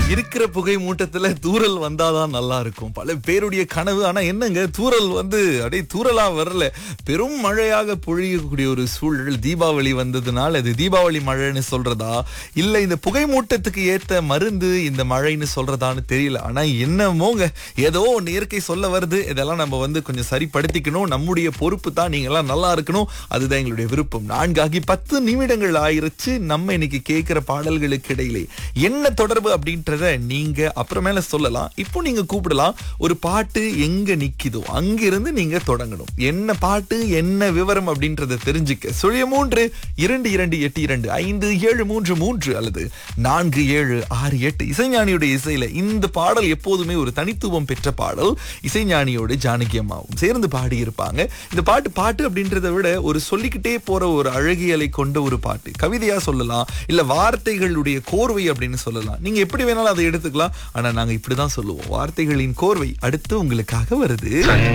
இருக்கிற புகை மூட்டத்துல தூறல் வந்தாதான் நல்லா இருக்கும் பல பேருடைய கனவு ஆனா என்னங்க தூறல் வந்து அப்படியே தூறலா வரல பெரும் மழையாக பொழியக்கூடிய ஒரு சூழல் தீபாவளி வந்ததுனால அது தீபாவளி மழைன்னு சொல்றதா இல்ல இந்த புகை மூட்டத்துக்கு ஏத்த மருந்து இந்த மழைன்னு சொல்றதான்னு தெரியல ஆனா என்னமோங்க ஏதோ ஒன்று இயற்கை சொல்ல வருது இதெல்லாம் நம்ம வந்து கொஞ்சம் சரிப்படுத்திக்கணும் நம்முடைய பொறுப்பு தான் நீங்க எல்லாம் நல்லா இருக்கணும் அதுதான் எங்களுடைய விருப்பம் நான்காகி பத்து நிமிடங்கள் ஆயிருச்சு நம்ம இன்னைக்கு கேட்கிற பாடல்களுக்கு இடையிலே என்ன தொடர்பு அப்படின்றத நீங்க அப்புறமேல சொல்லலாம் இப்போ நீங்க கூப்பிடலாம் ஒரு பாட்டு எங்க நிக்குதோ அங்கிருந்து நீங்க தொடங்கணும் என்ன பாட்டு என்ன விவரம் அப்படின்றத தெரிஞ்சுக்க சுழிய மூன்று இரண்டு இரண்டு எட்டு இரண்டு ஐந்து ஏழு மூன்று மூன்று அல்லது நான்கு ஏழு ஆறு எட்டு இசைஞானியுடைய இசையில இந்த பாடல் எப்போதுமே ஒரு தனித்துவம் பெற்ற பாடல் இசைஞானியோடு ஜானகி அம்மாவும் சேர்ந்து பாடி இருப்பாங்க இந்த பாட்டு பாட்டு அப்படின்றத விட ஒரு சொல்லிக்கிட்டே போற ஒரு அழகியலை கொண்ட ஒரு பாட்டு கவிதையா சொல்லலாம் இல்ல வார்த்தைகளுடைய கோர்வை அப்படின்னு சொல்லலாம் நீங்க எப்படி வேணாலும் அதை எடுத்துக்கலாம் ஆனா நாங்க இப்படிதான் சொல்லுவோம் வார்த்தைகளின் கோர்வை அடுத்து உங்களுக்காக வருது